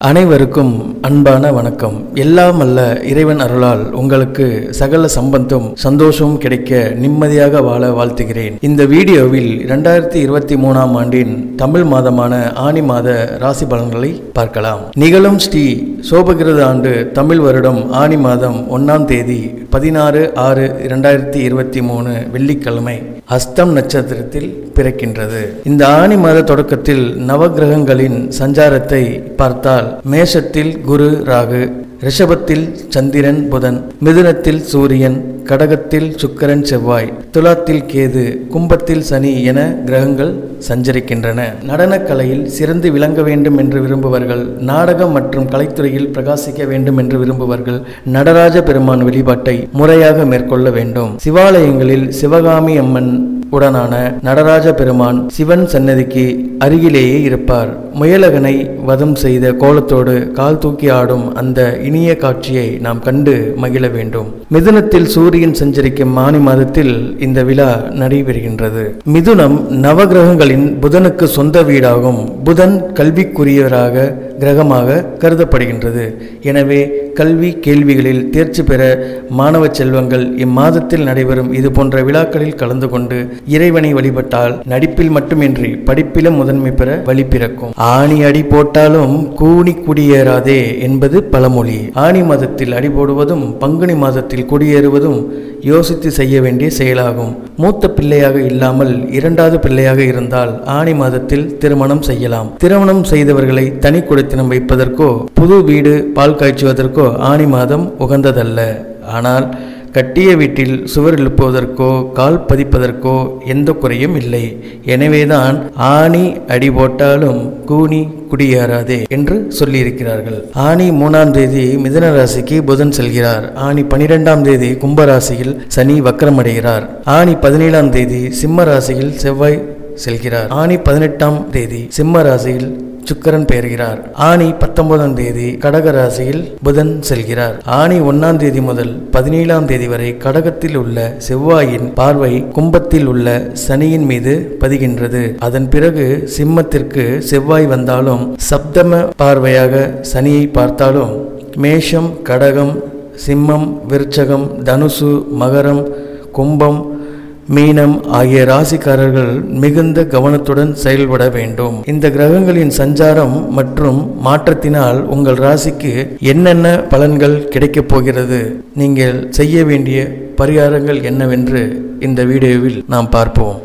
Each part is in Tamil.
அனைவருக்கும் அன்பான வணக்கம் எல்லாம் அல்ல இறைவன் அருளால் உங்களுக்கு சகல சம்பந்தம் சந்தோஷமும் கிடைக்க நிம்மதியாக வாழ வாழ்த்துகிறேன் இந்த வீடியோவில் இரண்டாயிரத்தி இருபத்தி மூணாம் ஆண்டின் தமிழ் மாதமான ஆனி மாத ராசி பலன்களை பார்க்கலாம் நிகழும் ஸ்ரீ சோபகிருத ஆண்டு தமிழ் வருடம் ஆனி மாதம் ஒன்றாம் தேதி பதினாறு ஆறு இரண்டாயிரத்தி இருபத்தி மூணு வெள்ளிக்கிழமை அஸ்தம் நட்சத்திரத்தில் பிறக்கின்றது இந்த ஆனி மாத தொடக்கத்தில் நவகிரகங்களின் சஞ்சாரத்தை பார்த்தால் மேஷத்தில் குரு ராகு ரிஷபத்தில் சந்திரன் புதன் மிதுனத்தில் சூரியன் கடகத்தில் சுக்கிரன் செவ்வாய் துலாத்தில் கேது கும்பத்தில் சனி என கிரகங்கள் சஞ்சரிக்கின்றன நடனக்கலையில் சிறந்து விளங்க வேண்டும் என்று விரும்புவர்கள் நாடகம் மற்றும் கலைத்துறையில் பிரகாசிக்க வேண்டும் என்று விரும்புவர்கள் நடராஜ பெருமான் வழிபாட்டை முறையாக மேற்கொள்ள வேண்டும் சிவாலயங்களில் சிவகாமி அம்மன் உடனான நடராஜ பெருமான் சிவன் சன்னதிக்கு அருகிலேயே இருப்பார் முயலகனை வதம் செய்த கோலத்தோடு கால் தூக்கி ஆடும் அந்த இனிய காட்சியை நாம் கண்டு மகிழ வேண்டும் மிதுனத்தில் சூரியன் சஞ்சரிக்கும் ஆனி மாதத்தில் இந்த விழா நடைபெறுகின்றது மிதுனம் நவகிரகங்களின் புதனுக்கு சொந்த வீடாகும் புதன் கல்விக்குரியவராக கிரகமாக கருதப்படுகின்றது எனவே கல்வி கேள்விகளில் தேர்ச்சி பெற மாணவ செல்வங்கள் இம்மாதத்தில் நடைபெறும் இது போன்ற விழாக்களில் கலந்து கொண்டு இறைவனை வழிபட்டால் நடிப்பில் மட்டுமின்றி படிப்பிலும் முதன்மை பெற வழி பிறக்கும் ஆணி அடி போட்டாலும் கூணி குடியேறாதே என்பது பழமொழி ஆணி மாதத்தில் அடி போடுவதும் பங்குனி மாதத்தில் குடியேறுவதும் யோசித்து செய்ய வேண்டிய செயலாகும் மூத்த பிள்ளையாக இல்லாமல் இரண்டாவது பிள்ளையாக இருந்தால் ஆணி மாதத்தில் திருமணம் செய்யலாம் திருமணம் செய்தவர்களை தனி குடித்தனம் வைப்பதற்கோ புது வீடு பால் காய்ச்சுவதற்கோ ஆணி மாதம் உகந்ததல்ல ஆனால் கட்டிய வீட்டில் சுவர் எழுப்புவதற்கோ கால் பதிப்பதற்கோ எந்த குறையும் இல்லை எனவேதான் ஆணி அடி போட்டாலும் கூனி குடியேறாதே என்று சொல்லியிருக்கிறார்கள் ஆணி மூணாம் தேதி மிதன ராசிக்கு புதன் செல்கிறார் ஆணி பனிரெண்டாம் தேதி கும்பராசியில் சனி வக்கரமடைகிறார் ஆணி பதினேழாம் தேதி சிம்ம ராசியில் செவ்வாய் செல்கிறார் ஆணி பதினெட்டாம் தேதி சிம்ம ராசியில் சுக்கரன் பெயர்கிறார் ஆணி பத்தொன்பதாம் தேதி கடக ராசியில் புதன் செல்கிறார் ஆணி ஒன்னாம் தேதி முதல் பதினேழாம் தேதி வரை கடகத்தில் உள்ள செவ்வாயின் பார்வை கும்பத்தில் உள்ள சனியின் மீது பதிகின்றது அதன் பிறகு சிம்மத்திற்கு செவ்வாய் வந்தாலும் சப்தம பார்வையாக சனியை பார்த்தாலும் மேஷம் கடகம் சிம்மம் விருச்சகம் தனுசு மகரம் கும்பம் மீனம் ஆகிய ராசிக்காரர்கள் மிகுந்த கவனத்துடன் செயல்பட வேண்டும் இந்த கிரகங்களின் சஞ்சாரம் மற்றும் மாற்றத்தினால் உங்கள் ராசிக்கு என்னென்ன பலன்கள் கிடைக்கப் போகிறது நீங்கள் செய்ய வேண்டிய பரிகாரங்கள் என்னவென்று இந்த வீடியோவில் நாம் பார்ப்போம்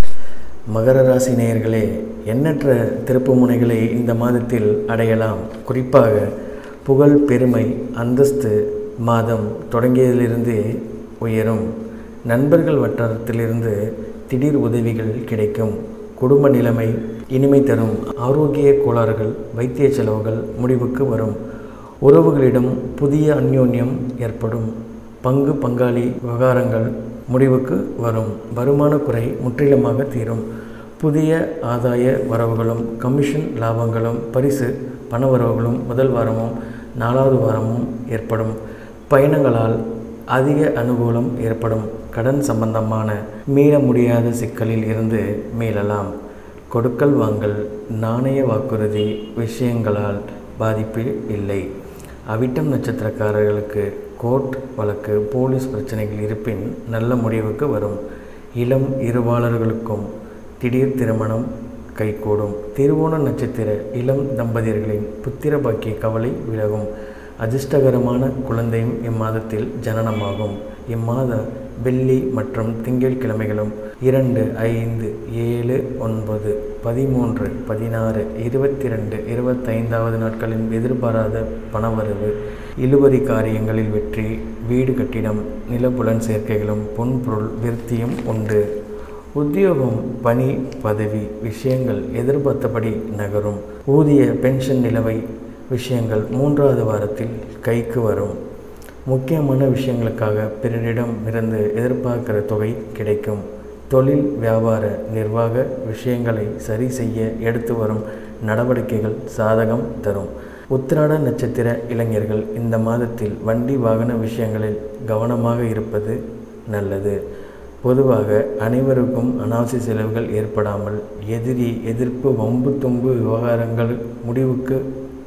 மகர ராசி நேயர்களே எண்ணற்ற திருப்பு முனைகளை இந்த மாதத்தில் அடையலாம் குறிப்பாக புகழ் பெருமை அந்தஸ்து மாதம் தொடங்கியதிலிருந்து உயரும் நண்பர்கள் வட்டாரத்திலிருந்து திடீர் உதவிகள் கிடைக்கும் குடும்ப நிலைமை இனிமை தரும் ஆரோக்கிய கோளாறுகள் வைத்திய செலவுகள் முடிவுக்கு வரும் உறவுகளிடம் புதிய அந்யோன்யம் ஏற்படும் பங்கு பங்காளி விவகாரங்கள் முடிவுக்கு வரும் வருமான குறை முற்றிலுமாக தீரும் புதிய ஆதாய வரவுகளும் கமிஷன் லாபங்களும் பரிசு பணவரவுகளும் முதல் வாரமும் நாலாவது வாரமும் ஏற்படும் பயணங்களால் அதிக அனுகூலம் ஏற்படும் கடன் சம்பந்தமான மீள முடியாத சிக்கலில் இருந்து மீளலாம் கொடுக்கல் வாங்கல் நாணய வாக்குறுதி விஷயங்களால் பாதிப்பு இல்லை அவிட்டம் நட்சத்திரக்காரர்களுக்கு கோர்ட் வழக்கு போலீஸ் பிரச்சனைகள் இருப்பின் நல்ல முடிவுக்கு வரும் இளம் இருவாளர்களுக்கும் திடீர் திருமணம் கைகூடும் திருவோண நட்சத்திர இளம் தம்பதியர்களின் புத்திர பாக்கிய கவலை விலகும் அதிர்ஷ்டகரமான குழந்தையும் இம்மாதத்தில் ஜனனமாகும் இம்மாத வெள்ளி மற்றும் திங்கள் கிழமைகளும் இரண்டு ஐந்து ஏழு ஒன்பது பதிமூன்று பதினாறு இருபத்தி ரெண்டு இருபத்தைந்தாவது நாட்களின் எதிர்பாராத பணவரவு இழுபறி காரியங்களில் வெற்றி வீடு கட்டிடம் நிலப்புலன் சேர்க்கைகளும் பொன்பொருள் விருத்தியும் உண்டு உத்தியோகம் பணி பதவி விஷயங்கள் எதிர்பார்த்தபடி நகரும் ஊதிய பென்ஷன் நிலவை விஷயங்கள் மூன்றாவது வாரத்தில் கைக்கு வரும் முக்கியமான விஷயங்களுக்காக பிறரிடம் இருந்து எதிர்பார்க்கிற தொகை கிடைக்கும் தொழில் வியாபார நிர்வாக விஷயங்களை சரி செய்ய எடுத்து வரும் நடவடிக்கைகள் சாதகம் தரும் உத்திராட நட்சத்திர இளைஞர்கள் இந்த மாதத்தில் வண்டி வாகன விஷயங்களில் கவனமாக இருப்பது நல்லது பொதுவாக அனைவருக்கும் அனாவசிய செலவுகள் ஏற்படாமல் எதிரி எதிர்ப்பு வம்பு தும்பு விவகாரங்கள் முடிவுக்கு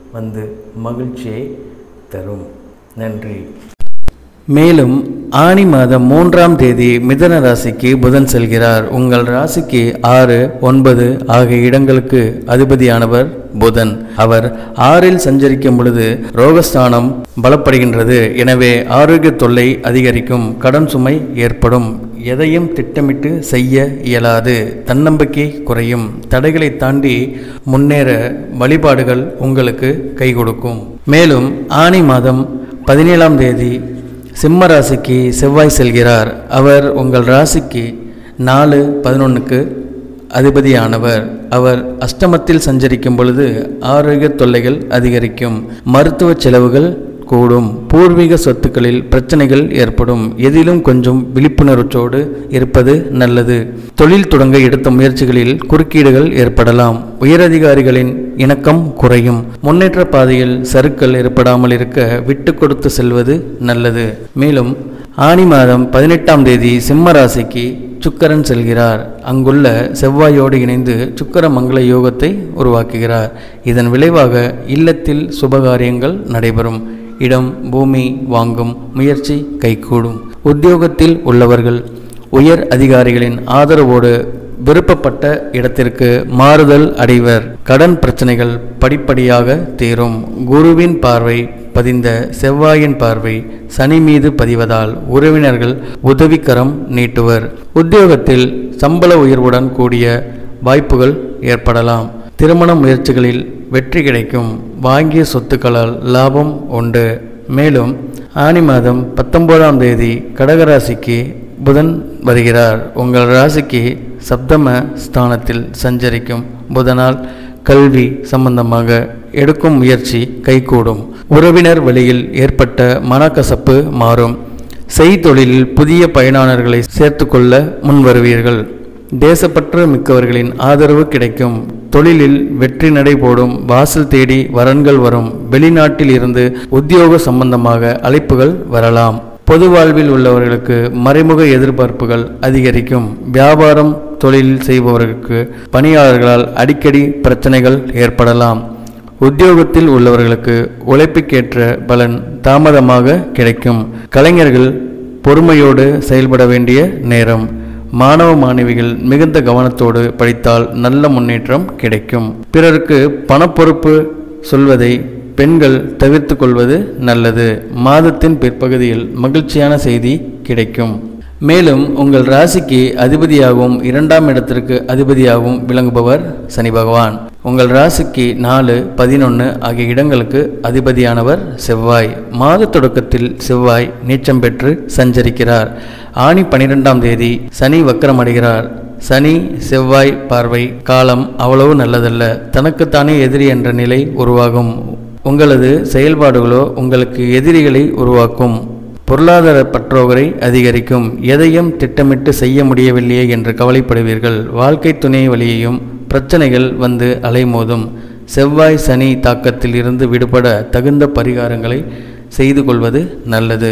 வந்து மகிழ்ச்சியை தரும் நன்றி மேலும் ஆனி மாதம் மூன்றாம் தேதி மிதன ராசிக்கு புதன் செல்கிறார் உங்கள் ராசிக்கு ஆறு ஒன்பது ஆகிய இடங்களுக்கு அதிபதியானவர் புதன் அவர் ஆறில் சஞ்சரிக்கும் பொழுது ரோகஸ்தானம் பலப்படுகின்றது எனவே ஆரோக்கிய தொல்லை அதிகரிக்கும் கடன் சுமை ஏற்படும் எதையும் திட்டமிட்டு செய்ய இயலாது தன்னம்பிக்கை குறையும் தடைகளை தாண்டி முன்னேற வழிபாடுகள் உங்களுக்கு கை கொடுக்கும் மேலும் ஆனி மாதம் பதினேழாம் தேதி சிம்ம ராசிக்கு செவ்வாய் செல்கிறார் அவர் உங்கள் ராசிக்கு நாலு பதினொன்றுக்கு அதிபதியானவர் அவர் அஷ்டமத்தில் சஞ்சரிக்கும் பொழுது ஆரோக்கிய தொல்லைகள் அதிகரிக்கும் மருத்துவ செலவுகள் கூடும் பூர்வீக சொத்துக்களில் பிரச்சனைகள் ஏற்படும் எதிலும் கொஞ்சம் விழிப்புணர்ச்சோடு இருப்பது நல்லது தொழில் தொடங்க எடுத்த முயற்சிகளில் குறுக்கீடுகள் ஏற்படலாம் உயரதிகாரிகளின் இணக்கம் குறையும் முன்னேற்ற பாதையில் சறுக்கல் ஏற்படாமல் இருக்க விட்டு கொடுத்து செல்வது நல்லது மேலும் ஆனி மாதம் பதினெட்டாம் தேதி சிம்ம ராசிக்கு சுக்கரன் செல்கிறார் அங்குள்ள செவ்வாயோடு இணைந்து சுக்கர மங்கள யோகத்தை உருவாக்குகிறார் இதன் விளைவாக இல்லத்தில் சுபகாரியங்கள் நடைபெறும் இடம் பூமி வாங்கும் முயற்சி கைகூடும் உத்தியோகத்தில் உள்ளவர்கள் உயர் அதிகாரிகளின் ஆதரவோடு விருப்பப்பட்ட இடத்திற்கு மாறுதல் அடைவர் கடன் பிரச்சனைகள் படிப்படியாக தீரும் குருவின் பார்வை பதிந்த செவ்வாயின் பார்வை சனி மீது பதிவதால் உறவினர்கள் உதவிக்கரம் நீட்டுவர் உத்தியோகத்தில் சம்பள உயர்வுடன் கூடிய வாய்ப்புகள் ஏற்படலாம் திருமண முயற்சிகளில் வெற்றி கிடைக்கும் வாங்கிய சொத்துக்களால் லாபம் உண்டு மேலும் ஆனி மாதம் பத்தொன்பதாம் தேதி கடகராசிக்கு புதன் வருகிறார் உங்கள் ராசிக்கு சப்தம ஸ்தானத்தில் சஞ்சரிக்கும் புதனால் கல்வி சம்பந்தமாக எடுக்கும் முயற்சி கைகூடும் உறவினர் வழியில் ஏற்பட்ட மனக்கசப்பு மாறும் செய்தொழிலில் புதிய பயனாளர்களை சேர்த்துக்கொள்ள முன்வருவீர்கள் தேசப்பற்று மிக்கவர்களின் ஆதரவு கிடைக்கும் தொழிலில் வெற்றி நடை போடும் வாசல் தேடி வரன்கள் வரும் வெளிநாட்டில் இருந்து உத்தியோக சம்பந்தமாக அழைப்புகள் வரலாம் பொது வாழ்வில் உள்ளவர்களுக்கு மறைமுக எதிர்பார்ப்புகள் அதிகரிக்கும் வியாபாரம் தொழில் செய்பவர்களுக்கு பணியாளர்களால் அடிக்கடி பிரச்சனைகள் ஏற்படலாம் உத்தியோகத்தில் உள்ளவர்களுக்கு உழைப்புக்கேற்ற பலன் தாமதமாக கிடைக்கும் கலைஞர்கள் பொறுமையோடு செயல்பட வேண்டிய நேரம் மாணவ மாணவிகள் மிகுந்த கவனத்தோடு படித்தால் நல்ல முன்னேற்றம் கிடைக்கும் பிறருக்கு பணப்பொறுப்பு சொல்வதை பெண்கள் தவிர்த்து கொள்வது நல்லது மாதத்தின் பிற்பகுதியில் மகிழ்ச்சியான செய்தி கிடைக்கும் மேலும் உங்கள் ராசிக்கு அதிபதியாகவும் இரண்டாம் இடத்திற்கு அதிபதியாகவும் விளங்குபவர் சனி பகவான் உங்கள் ராசிக்கு நாலு பதினொன்று ஆகிய இடங்களுக்கு அதிபதியானவர் செவ்வாய் மாத தொடக்கத்தில் செவ்வாய் நீச்சம் பெற்று சஞ்சரிக்கிறார் ஆணி பனிரெண்டாம் தேதி சனி வக்கரமடைகிறார் சனி செவ்வாய் பார்வை காலம் அவ்வளவு நல்லதல்ல தனக்குத்தானே எதிரி என்ற நிலை உருவாகும் உங்களது செயல்பாடுகளோ உங்களுக்கு எதிரிகளை உருவாக்கும் பொருளாதார பற்றோகரை அதிகரிக்கும் எதையும் திட்டமிட்டு செய்ய முடியவில்லையே என்று கவலைப்படுவீர்கள் வாழ்க்கை துணை வழியையும் பிரச்சனைகள் வந்து அலைமோதும் செவ்வாய் சனி தாக்கத்தில் இருந்து விடுபட தகுந்த பரிகாரங்களை செய்து கொள்வது நல்லது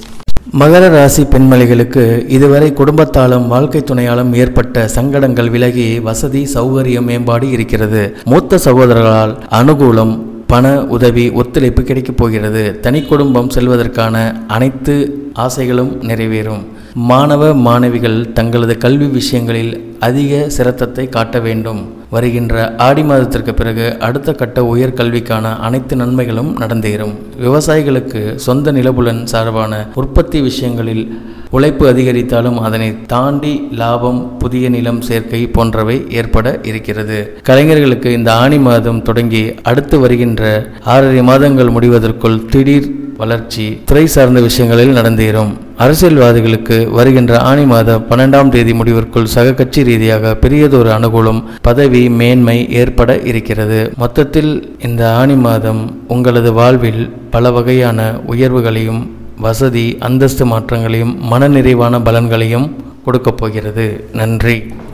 மகர ராசி பெண்மணிகளுக்கு இதுவரை குடும்பத்தாலும் வாழ்க்கை துணையாலும் ஏற்பட்ட சங்கடங்கள் விலகி வசதி சௌகரிய மேம்பாடு இருக்கிறது மூத்த சகோதரர்களால் அனுகூலம் பண உதவி ஒத்துழைப்பு கிடைக்கப் போகிறது தனி குடும்பம் செல்வதற்கான அனைத்து ஆசைகளும் நிறைவேறும் மாணவ மாணவிகள் தங்களது கல்வி விஷயங்களில் அதிக சிரத்தத்தை காட்ட வேண்டும் வருகின்ற ஆடி மாதத்திற்கு பிறகு அடுத்த கட்ட உயர்கல்விக்கான அனைத்து நன்மைகளும் நடந்தேறும் விவசாயிகளுக்கு சொந்த நிலபுலன் சார்பான உற்பத்தி விஷயங்களில் உழைப்பு அதிகரித்தாலும் அதனை தாண்டி லாபம் புதிய நிலம் சேர்க்கை போன்றவை ஏற்பட இருக்கிறது கலைஞர்களுக்கு இந்த ஆணி மாதம் தொடங்கி அடுத்து வருகின்ற ஆறரை மாதங்கள் முடிவதற்குள் திடீர் வளர்ச்சி துறை சார்ந்த விஷயங்களில் நடந்தேறும் அரசியல்வாதிகளுக்கு வருகின்ற ஆணி மாத பன்னெண்டாம் தேதி முடிவிற்குள் சக கட்சி ரீதியாக பெரியதொரு அனுகூலம் பதவி மேன்மை ஏற்பட இருக்கிறது மொத்தத்தில் இந்த ஆணி மாதம் உங்களது வாழ்வில் பல வகையான உயர்வுகளையும் வசதி அந்தஸ்து மாற்றங்களையும் மனநிறைவான பலன்களையும் கொடுக்கப் போகிறது நன்றி